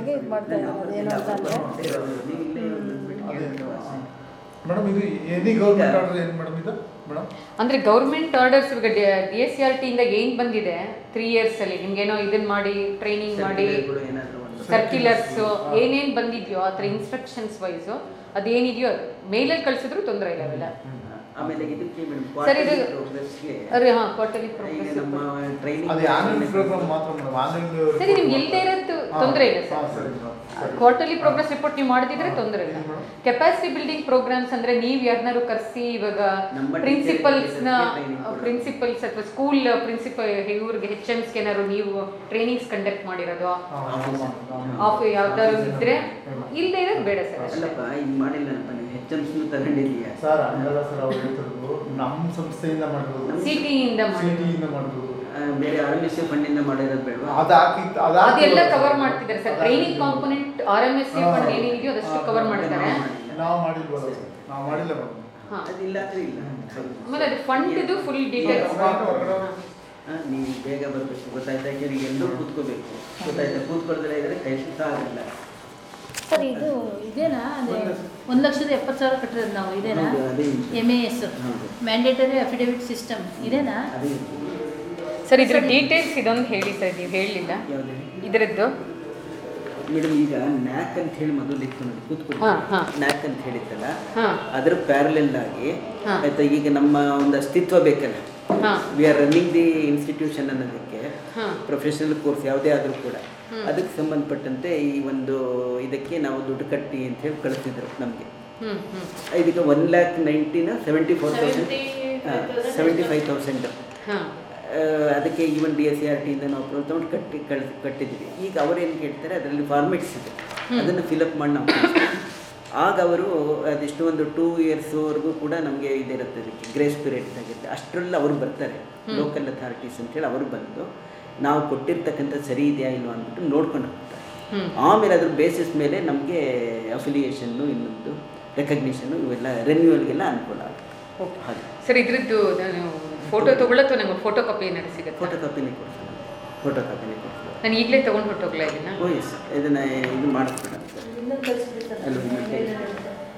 ಹಾಗಾಗಿ ಇದು ಮಾಡ್ತಾ ಇರೋದು ಏನು ಅಂತ ಅಂದರೆ ಮೇಡಮ್ ಇದು ಎನಿ ಗೌರ್ಮೆಂಟ್ ಆರ್ಡರ್ ಏನು ಮೇಡಮ್ ಇದು ಮೇಡಮ್ ಅಂದ್ರೆ ಗೌರ್ಮೆಂಟ್ ಆರ್ಡರ್ಸ್ ಇವಾಗ D S C R T ಇಂದ ಏನ್ ಬಂದಿದೆ ತ್ರೀ ಇಯರ್ಸ್ ಅಲ್ಲಿ ನಿಮ್ಗೇನೋ ಇದನ್ನ ಮಾಡಿ ಟ್ರೈನಿಂಗ್ ಮಾಡಿ ಸರ್ಕ್ಯುಲರ್ಸ್ ಏನೇನ್ ಬಂದಿದ್ಯೋ ಆ ಥರ ಇನ್ಸ್ಟ್ರಕ್ಷನ್ಸ್ ವೈಸ್ ಅದೇನಿದೆಯೋ ಅದು ಮೇಲಲ್ಲಿ ಕಳ್ಸಿದ್ರು ತೊಂದರೆ ಇಲ್ಲ ಅವೆಲ್ಲ ಆಮೇಲೆ ಇದಕ್ಕೆ ಮೇಡಮ್ ಸರ್, ಇದು- ಪ್ರೋಗ್ರೆಸ್ಗೆ ಅರೆ ಹಾ ಕ್ವಾರ್ಟರ್ಲಿ ಈಗ ಪ್ರೋಗ್ರೆಸ್ ನಮ್ಮ ಟ್ರೈನಿಂಗ್ ಅದು ಆನ್ಲೈನ್ ಪ್ರೋಗ್ರಾಮ್ ಮಾತ್ರ ಮೇಡಮ್ ಆನ್ಲೈನ್ ಸರಿ ನಿಮ್ಗೆ ಇಲ್ಲದೆ ಇರೋದು ತೊಂದರೆ ಇಲ್ಲ ಹಾಂ ಸರ್ ಸರಿ ಮೇಡಮ್ ಸರಿ ಕ್ವಾರ್ಟರ್ಲಿ ಪ್ರೋಗ್ರೆಸ್ ರಿಪೋರ್ಟ್ ನೀವು ಮಾಡದಿದ್ರೆ ತೊಂದರೆ ಇಲ್ಲ ಏನು ಮೇಡಮ್? ಕೆಪಾಸಿಟಿ ಬಿಲ್ಡಿಂಗ್ ಪ್ರೋಗ್ರಾಮ್ಸ್ ಅಂದ್ರೆ ನೀವು ಯಾರನ್ನಾರು ಕರೆಸಿ ಇವಾಗ ನಮ್ಮ ಪ್ರಿನ್ಸಿಪಲ್ಸ್ ನ teachers ಗೆ training ಕೊಡೋದು. ಪ್ರಿನ್ಸಿಪಲ್ಸ್ ಅಥವಾ ಸ್ಕೂಲ್ ಪ್ರಿನ್ಸಿಪಲ್ ಇವ್ರಿಗೆ ಹೆಚ್ ಎಮ್ಸ್ಗೆ ಏನಾದ್ರು ನೀವು ಟ್ರೈನಿಂಗ್ಸ್ ಕಂಡಕ್ಟ್ ಮಾಡಿರೋದು ಹಾಂ ಹಾಂ ಆಫ್ ಯಾವ್ದಾದ್ರು ಇದ್ರೆ ಇಲ್ಲದೆ ಇರೋದು ಬೇಡ ಸರ್ ಅಷ್ಟೇ ಅಲ್ಲಪ್ಪ ಇದು ಮಾಡಿಲ್ಲಪ್ಪ ನೀವು ಹೆಚ್ ಎಮ್ಸ್ನು ತಗೊಂಡಿದೀಯ ಸರ್ ಹಂಗಲ್ಲ ಸರ್ ಅವ್ರು ಹೇಳ್ತಿರೋದು ನಮ್ಮ ಸಂಸ್ಥೆಯಿಂದ ಮಾಡಿರೋದು ಸಿಟಿಯಿಂದ ಮಾಡಿ ಸಿಟಿಯಿಂದ ಮಾಡಿರೋದು ಆ, ಬೇರೆ ಆರ್ ಎಮ್ ಎಸ್ ಫಂಡಿಂದ ಮಾಡಿರೋದು ಬೇಡವಾ ಅದು ಹಾಕಿತ್ತು ಅದು ಅದೆಲ್ಲ ಹಾಕಿರೋದು. ಕವರ್ ಮಾಡ್ತಿದ್ದಾರೆ ಸರ್ ಅದು ಟ್ರೈನಿಂಗ್ ಹಾಕಿರೋದು. Component R M S C fund ಏನೇನಿದೆಯೋ ಅದಷ್ಟು ಕವರ್ ಮಾಡ್ತಾರೆ ನಾವು ಮಾಡಿಲ್ವಲ್ಲ ಸರ್ ನಾವು ಮಾಡಿಲ್ಲ ಮೇಡಮ್ ಹಾ ಅದಿಲ್ಲ ಅಂದ್ರೆ ಇಲ್ಲ ಆಮೇಲೆ ಅದು ಫಂಡ್ ಇದು ಫುಲ್ ಡೀಟೇಲ್ಸ್ ಆ, ನೀವು ಬೇಗ ಬರಬೇಕು ಗೊತ್ತಾಯ್ತಾ ಯಾಕೆಂದ್ರೆ ಎಲ್ಲರೂ ಕೂತ್ಕೋಬೇಕು ಗೊತ್ತಾಯ್ತಾ ಕೂತ್ಕೊಳ್ದ್ರೆ ಇದ್ರೆ ಕೈ ಸುತ್ತ ಆಗಲ್ಲ ಸರ್ ಇದು ಇದೇನಾ ಅದೇ ಒಂದು ಲಕ್ಷದ ಎಪ್ಪತ್ತು ಸಾವಿರ ಕಟ್ಟಿರೋದು ನಾವು ಇದೇನಾ ಹೌದು, ಅದೇ ಇದೆ. ಎಮ್ ಎ ಎಸ್ ಹೌದು. ಮ್ಯಾಂಡೇಟರಿ ಅಫಿಡೇವಿಟ್ ಸಿಸ್ಟಮ್ ಇದೇನಾ ಅದೇ ಸರ್ ಇದ್ರ ಡೀಟೇಲ್ಸ್ ಇದೊಂದು ಹೇಳಿ ಸರ್ ನೀವು ಹೇಳಲಿಲ್ಲ ಯಾವ್ದು ಇದರದ್ದು ಮೇಡಮ್ ಈಗ ನ್ಯಾಕ್ ಅಂತ ಹೇಳಿ ಮೊದಲು ಇತ್ತು ನೋಡಿ ಕೂತ್ಕೊಳ್ಳಿ ಹಾ, ಹಾ. ನ್ಯಾಕ್ ಅಂತ ಹೇಳಿತ್ತಲ್ಲ ಹಾ ಅದರ ಪ್ಯಾರಲೆಲ್ ಆಗಿ ಹಾ. ಆಯ್ತಾ ಈಗ ನಮ್ಮ ಒಂದು ಅಸ್ತಿತ್ವ ಬೇಕಲ್ಲ ಹಾ we are running the institution ಅನ್ನೋದಕ್ಕೆ ಹಾ ಪ್ರೊಫೆಷನಲ್ ಕೋರ್ಸ್ ಯಾವುದೇ ಆದರೂ ಕೂಡ ಅದಕ್ಕೆ ಸಂಬಂಧಪಟ್ಟಂತೆ ಈ ಒಂದು ಇದಕ್ಕೆ ನಾವು ದುಡ್ಡು ಕಟ್ಟಿ ಅಂತ ಹೇಳಿ ಕಳಿಸ್ತಿದ್ರು ನಮಗೆ ಹ್ಮ್ ಹ್ಮ್ ಇದಕ್ಕೆ ಒನ್ ಲ್ಯಾಕ್ ನೈಂಟಿನ seventy four thousand seventy five thousand ಹಾ ಅದಕ್ಕೆ even D S C R ಟಿಯಿಂದ ನಾವು ಅಪ್ರೂವ್ ತೊಗೊಂಡು ಕಟ್ಟಿ ಕಳಿಸ್ ಕಟ್ಟಿದ್ವಿ ಈಗ ಅವರೇನು ಕೇಳ್ತಾರೆ ಅದರಲ್ಲಿ ಫಾರ್ಮೆಟ್ಸ್ ಇದೆ ಅದನ್ನು ಫಿಲಪ್ ಮಾಡಿ ನಾವು ಕಳಿಸ್ತೀವಿ. ಆಗ ಅವರು ಅದೆಷ್ಟು ಒಂದು ಟೂ ಇಯರ್ಸ್ವರೆಗೂ ಕೂಡ ನಮಗೆ ಇದಿರುತ್ತೆ ಅದಕ್ಕೆ ಗ್ರೇಸ್ ಪೀರಿಯಡ್ ಆಗುತ್ತೆ ಅಷ್ಟರಲ್ಲಿ ಅವರು ಬರ್ತಾರೆ ಲೋಕಲ್ ಅಥಾರಿಟೀಸ್ ಅಂತೇಳಿ ಅವರು ಬಂದು ನಾವು ಕೊಟ್ಟಿರ್ತಕ್ಕಂಥ ಸರಿ ಇದೆಯಾ ಇಲ್ವಾ ಅಂದ್ಬಿಟ್ಟು ನೋಡ್ಕೊಂಡು ಹೋಗ್ತಾರೆ ಹ್ಮ್. ಆಮೇಲೆ ಅದ್ರ ಬೇಸಿಸ್ ಮೇಲೆ ನಮಗೆ ಅಫಿಲಿಯೇಷನ್ನು ಇನ್ನೊಂದು ರೆಕಗ್ನಿಷನ್ನು ಇವೆಲ್ಲ ರೆನ್ಯೂವಲ್ಗೆಲ್ಲ ಅನುಕೂಲ ಆಗುತ್ತೆ ಓಕೆ ಹಾಗೆ ಸರ್ ಇದ್ರದ್ದು ನಾನು ಫೋಟೋ ತಗೊಳ್ಳತ್ತೋ ನಂಗೆ ಫೋಟೋ ಕಾಪಿ ಏನಾದ್ರು ಸಿಗುತ್ತೆ ಫೋಟೋ ಕಾಪಿನೇ ಕೊಡ್ತೀನಿ ಫೋಟೋ ಕಾಪಿನೇ ಕೊಡ್ತೀನಿ ನಾನು ಈಗಲೇ ತೊಗೊಂಡು ಹೊಟ್ಟೋಗ್ಲಾ ಇದನ್ನ ಓ ಎಸ್ ಇದನ್ನು ಇದು ಮಾಡಿಸ್ಬಿಡ ಇನ್ನೊಂದು ಕಳಿಸ್ಬಿಡಿ ಸರ್ ಅಲ್ಲಿ